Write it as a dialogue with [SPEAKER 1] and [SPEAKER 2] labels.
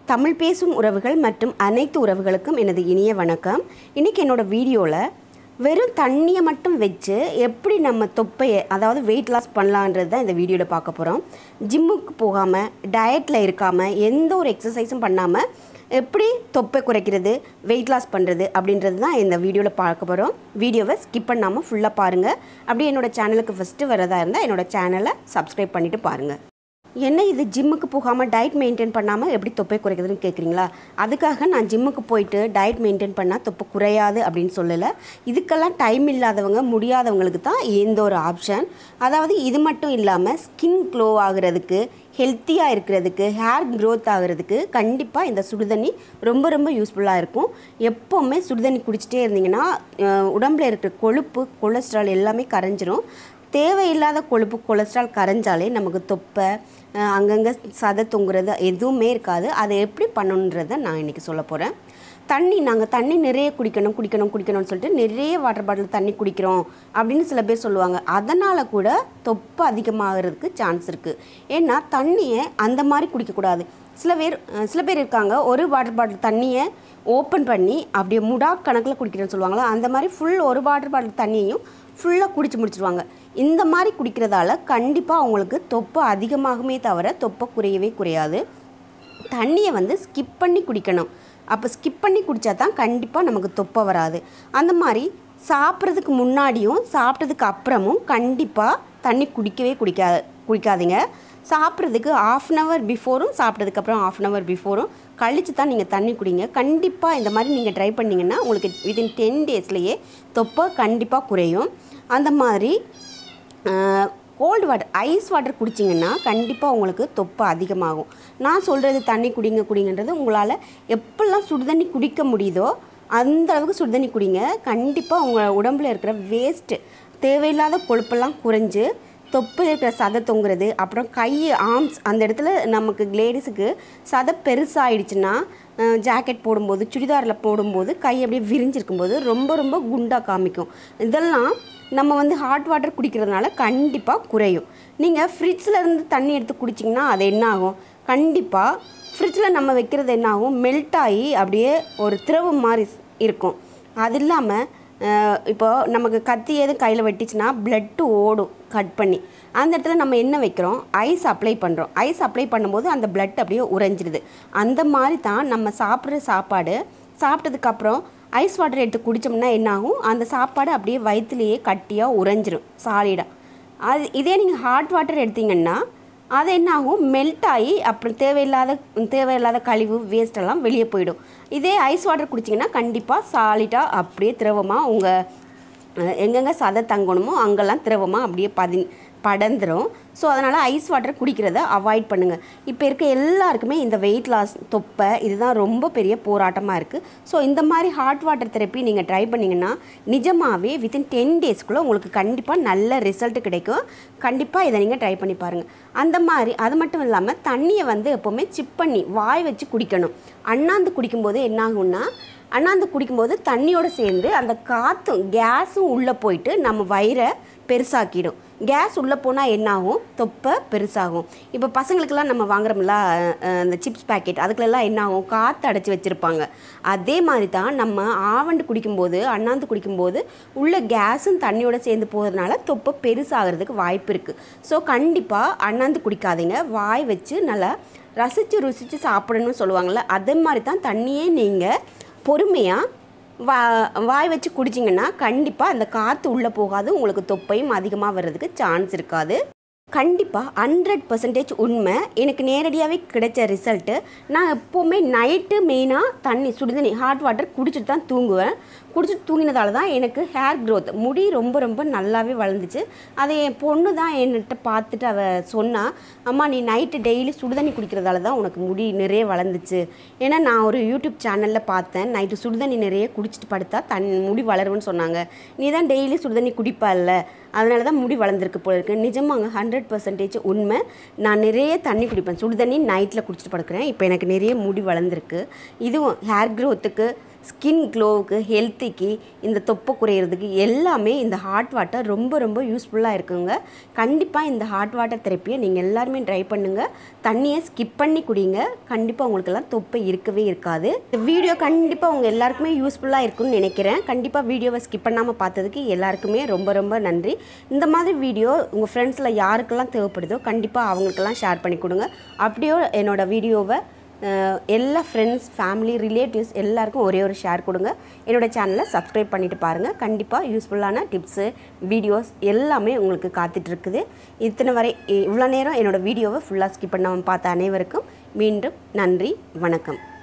[SPEAKER 1] தமிழ் பேசும் உறவுகள் மற்றும் அனைத்து உறவுகளுக்கும் எனது இனிய வணக்கம் இன்றைக்கி என்னோட வீடியோவில் வெறும் தண்ணியை மட்டும் வச்சு எப்படி நம்ம தொப்பையை அதாவது வெயிட் லாஸ் பண்ணலான்றது தான் இந்த வீடியோவில் பார்க்க போகிறோம் ஜிம்முக்கு போகாமல் டயட்டில் இருக்காமல் எந்த ஒரு எக்ஸசைஸும் பண்ணாமல் எப்படி தொப்பை குறைக்கிறது வெயிட் லாஸ் பண்ணுறது அப்படின்றது தான் இந்த வீடியோவில் பார்க்க போகிறோம் வீடியோவை ஸ்கிப் பண்ணாமல் ஃபுல்லாக பாருங்கள் அப்படியே என்னோட சேனலுக்கு ஃபஸ்ட்டு வரதா இருந்தால் என்னோட சேனலை சப்ஸ்கிரைப் பண்ணிவிட்டு பாருங்கள் என்ன இது ஜிம்முக்கு போகாமல் டயட் மெயின்டைன் பண்ணாமல் எப்படி தொப்பை குறைக்கிறதுன்னு கேட்குறீங்களா அதுக்காக நான் ஜிம்முக்கு போயிட்டு டயட் மெயின்டைன் பண்ணால் தொப்பை குறையாது அப்படின்னு சொல்லலை இதுக்கெல்லாம் டைம் இல்லாதவங்க முடியாதவங்களுக்கு தான் இந்த ஒரு ஆப்ஷன் அதாவது இது மட்டும் இல்லாமல் ஸ்கின் க்ளோ ஆகுறதுக்கு ஹெல்த்தியாக இருக்கிறதுக்கு ஹேர் க்ரோத் ஆகுறதுக்கு கண்டிப்பாக இந்த சுடுதண்ணி ரொம்ப ரொம்ப யூஸ்ஃபுல்லாக இருக்கும் எப்போவுமே சுடுதண்ணி குடிச்சிட்டே இருந்தீங்கன்னா அஹ், உடம்புல இருக்கிற கொழுப்பு கொலஸ்ட்ரால் எல்லாமே கரைஞ்சிரும் தேவையில்லாத கொழுப்பு கொலஸ்ட்ரால் கரைஞ்சாலே நமக்கு தொப்பை அஹ், அங்கங்கே சதை தொங்குறது எதுவுமே இருக்காது அதை எப்படி பண்ணணுன்றதை நான் இன்றைக்கி சொல்ல போகிறேன் தண்ணி நாங்கள் தண்ணி நிறைய குடிக்கணும் குடிக்கணும் குடிக்கணும்னு சொல்லிட்டு நிறைய வாட்டர் பாட்டில் தண்ணி குடிக்கிறோம் அப்படின்னு சில பேர் சொல்லுவாங்க அதனால் கூட தொப்பை அதிகமாகிறதுக்கு சான்ஸ் இருக்குது ஏன்னா தண்ணியை அந்த மாதிரி குடிக்கக்கூடாது சில பேர் அஹ், சில பேர் இருக்காங்க ஒரு வாட்டர் பாட்டில் தண்ணியை ஓப்பன் பண்ணி அப்படியே முடா கணக்கில் குடிக்கிறேன்னு சொல்லுவாங்களா அந்த மாதிரி ஃபுல் ஒரு வாட்டர் பாட்டில் தண்ணியையும் ஃபுல்லாக குடிச்சு முடிச்சிருவாங்க இந்த மாதிரி குடிக்கிறதால கண்டிப்பாக அவங்களுக்கு தொப்பை அதிகமாகுமே தவிர தொப்பை குறையவே குறையாது தண்ணியை வந்து ஸ்கிப் பண்ணி குடிக்கணும் அப்போ ஸ்கிப் பண்ணி குடித்தா தான் கண்டிப்பாக நமக்கு தொப்பை வராது அந்த மாதிரி சாப்பிட்றதுக்கு முன்னாடியும் சாப்பிட்டதுக்கு அப்புறமும் கண்டிப்பாக தண்ணி குடிக்கவே குடிக்கா குடிக்காதீங்க சாப்பிட்றதுக்கு ஆஃப் அன் ஹவர் பிஃபோரும் சாப்பிட்டதுக்கப்புறம் ஆஃப் அன் ஹவர் பிஃபோரும் கழித்து தான் நீங்கள் தண்ணி குடிங்க கண்டிப்பாக இந்த மாதிரி நீங்கள் ட்ரை பண்ணிங்கன்னா உங்களுக்கு வித்தின் டென் டேஸ்லேயே தொப்பை கண்டிப்பாக குறையும் அந்த மாதிரி கோல்டு வாட்டர் ஐஸ் வாட்டர் குடிச்சிங்கன்னா கண்டிப்பாக உங்களுக்கு தொப்பை அதிகமாகும் நான் சொல்கிறது தண்ணி குடிங்க குடிங்கன்றது உங்களால் எப்பெல்லாம் சுடுதண்ணி குடிக்க முடியுதோ அந்த அளவுக்கு சுடுதண்ணி குடிங்க கண்டிப்பாக உங்கள் உடம்புல இருக்கிற வேஸ்ட்டு தேவையில்லாத கொழுப்பெல்லாம் குறைஞ்சு தொப்பில் இருக்கிற சதை தொங்குறது அப்புறம் கை ஆர்ம்ஸ் அந்த இடத்துல நமக்கு லேடிஸுக்கு சதை பெருசாகிடுச்சுன்னா ஜாக்கெட் போடும்போது சுடிதாரில் போடும்போது கை அப்படியே விரிஞ்சிருக்கும்போது ரொம்ப ரொம்ப குண்டாக காமிக்கும் இதெல்லாம் நம்ம வந்து ஹாட் வாட்டர் குடிக்கிறதுனால கண்டிப்பாக குறையும் நீங்கள் ஃப்ரிட்ஜில் இருந்து தண்ணி எடுத்து குடிச்சிங்கன்னா அது என்ன ஆகும் கண்டிப்பாக ஃப்ரிட்ஜில் நம்ம வைக்கிறது என்ன ஆகும் மெல்ட் ஆகி அப்படியே ஒரு திரவம் மாதிரி இருக்கும் அது இல்லாமல் அஹ் இப்போ நமக்கு கத்தி எதுவும் கையில் வெட்டிச்சுன்னா பிளட்டு ஓடும் கட் பண்ணி அந்த இடத்துல நம்ம என்ன வைக்கிறோம் ஐஸ் அப்ளை பண்ணுறோம் ஐஸ் அப்ளை பண்ணும்போது அந்த பிளட் அப்படியே உறைஞ்சிடுது அந்த மாதிரி தான் நம்ம சாப்பிட்ற சாப்பாடு சாப்பிட்டதுக்கப்புறம் ஐஸ் வாட்டர் எடுத்து குடித்தோம்னா என்னாகும் அந்த சாப்பாடு அப்படியே வயிற்றுலேயே கட்டியாக உறைஞ்சிரும் சாலிடாக அது இதே நீங்கள் ஹாட் வாட்டர் எடுத்தீங்கன்னா அது என்ன ஆகும் மெல்ட் ஆகி அப்புறம் தேவையில்லாத தேவையில்லாத கழிவு வேஸ்ட் எல்லாம் வெளியே போயிடும் இதே ஐஸ் வாட்டர் குடிச்சிங்கன்னா கண்டிப்பாக சாலிடாக அப்படியே திரவமாக உங்கள் எங்கெங்கே சதை தங்கணுமோ அங்கெல்லாம் திரவமாக அப்படியே பதி படந்துரும் ஸோ அதனால் ஐஸ் வாட்டர் குடிக்கிறத அவாய்ட் பண்ணுங்கள் இப்போ இருக்க எல்லாருக்குமே இந்த வெயிட் லாஸ் தொப்பை இதுதான் ரொம்ப பெரிய போராட்டமாக இருக்குது ஸோ இந்த மாதிரி ஹாட் வாட்டர் தெரப்பி நீங்கள் ட்ரை பண்ணிங்கன்னா நிஜமாகவே வித்தின் டென் டேஸ்க்குள்ளே உங்களுக்கு கண்டிப்பாக நல்ல ரிசல்ட் கிடைக்கும் கண்டிப்பாக இதை நீங்கள் ட்ரை பண்ணி பாருங்கள் அந்த மாதிரி அது மட்டும் இல்லாமல் தண்ணியை வந்து எப்போவுமே சிப் பண்ணி வாய் வச்சு குடிக்கணும் அண்ணாந்து குடிக்கும்போது என்ன ஆகும்னா அண்ணாந்து குடிக்கும்போது தண்ணியோடு சேர்ந்து அந்த காற்றும் கேஸும் உள்ளே போயிட்டு நம்ம வயிறை பெருசாக்கிடும் கேஸ் உள்ளே போனால் என்னாகும் தொப்பை பெருசாகும் இப்போ பசங்களுக்கெல்லாம் நம்ம வாங்குறோம்ல அஹ், அந்த சிப்ஸ் பேக்கெட் அதுக்குள்ளெல்லாம் என்ன ஆகும் காற்று அடைச்சி வச்சுருப்பாங்க அதே மாதிரி தான் நம்ம ஆவண்டு குடிக்கும்போது அண்ணாந்து குடிக்கும்போது உள்ள கேஸும் தண்ணியோட சேர்ந்து போகிறதுனால தொப்பை பெருசாகிறதுக்கு வாய்ப்பு இருக்குது ஸோ கண்டிப்பாக அண்ணாந்து குடிக்காதீங்க வாய் வச்சு நல்லா ரசித்து ருசித்து சாப்பிடணும்னு சொல்லுவாங்கள்ல அதே மாதிரி தான் தண்ணியே நீங்கள் பொறுமையாக வா வாய் வச்சு குடிச்சிங்கன்னா கண்டிப்பாக அந்த காற்று உள்ளே போகாது உங்களுக்கு தொப்பையும் அதிகமாக வர்றதுக்கு சான்ஸ் இருக்காது கண்டிப்பாக ஹண்ட்ரட் பர்சன்டேஜ் உண்மை எனக்கு நேரடியாகவே கிடைச்ச ரிசல்ட்டு நான் எப்போவுமே நைட்டு மெயினாக தண்ணி சுடுதண்ணி ஹாட் வாட்டர் குடிச்சிட்டு தான் தூங்குவேன் குடிச்சிட்டு தூங்கினதால தான் எனக்கு ஹேர் க்ரோத் முடி ரொம்ப ரொம்ப நல்லாவே வளர்ந்துச்சு அதை என் பொண்ணு தான் என்கிட்ட பார்த்துட்டு அவள் சொன்னா அம்மா நீ நைட்டு டெய்லி சுடுதண்ணி குடிக்கிறதால தான் உனக்கு முடி நிறைய வளர்ந்துச்சு ஏன்னா நான் ஒரு யூடியூப் சேனலில் பார்த்தேன் நைட்டு சுடுதண்ணி நிறைய குடிச்சிட்டு படுத்தா தன் முடி வளரும்னு சொன்னாங்க நீ தான் டெய்லி சுடுதண்ணி குடிப்பல்ல அதனால தான் முடி வளர்ந்துருக்கு போல இருக்கு நிஜமாங்க ஹண்ட்ரட் பர்சன்டேஜ் உண்மை நான் நிறைய தண்ணி குடிப்பேன் சுடுதண்ணி நைட்டில் குடிச்சிட்டு படுக்கிறேன் இப்போ எனக்கு நிறைய முடி வளர்ந்துருக்கு இதுவும் ஹேர் க்ரோத்துக்கு ஸ்கின் க்ளோவுக்கு ஹெல்த்திக்கு இந்த தொப்பை குறையிறதுக்கு எல்லாமே இந்த ஹாட் வாட்டர் ரொம்ப ரொம்ப யூஸ்ஃபுல்லாக இருக்குங்க கண்டிப்பாக இந்த ஹாட் வாட்டர் தெரப்பியை நீங்கள் எல்லாருமே ட்ரை பண்ணுங்கள் தண்ணியை ஸ்கிப் பண்ணி குடிங்க கண்டிப்பாக உங்களுக்கெல்லாம் தொப்பை இருக்கவே இருக்காது இந்த வீடியோ கண்டிப்பாக உங்கள் எல்லாருக்குமே யூஸ்ஃபுல்லாக இருக்கும்னு நினைக்கிறேன் கண்டிப்பாக வீடியோவை ஸ்கிப் பண்ணாமல் பார்த்ததுக்கு எல்லாருக்குமே ரொம்ப ரொம்ப நன்றி இந்த மாதிரி வீடியோ உங்கள் ஃப்ரெண்ட்ஸில் யாருக்கெல்லாம் தேவைப்படுதோ கண்டிப்பாக அவங்களுக்கெல்லாம் ஷேர் பண்ணி கொடுங்க அப்படியோ என்னோட வீடியோவை அஹ், எல்லா ஃப்ரெண்ட்ஸ் ஃபேமிலி ரிலேட்டிவ்ஸ் எல்லாருக்கும் ஒரே ஒரு ஷேர் கொடுங்க என்னோடய சேனலை சப்ஸ்கிரைப் பண்ணிட்டு பாருங்கள் கண்டிப்பாக யூஸ்ஃபுல்லான டிப்ஸு வீடியோஸ் எல்லாமே உங்களுக்கு காத்துட்டு இருக்குது இத்தனை வரை இவ்வளோ நேரம் என்னோடய வீடியோவை ஃபுல்லாக ஸ்கிப் பண்ணாமல் பார்த்த அனைவருக்கும் மீண்டும் நன்றி வணக்கம்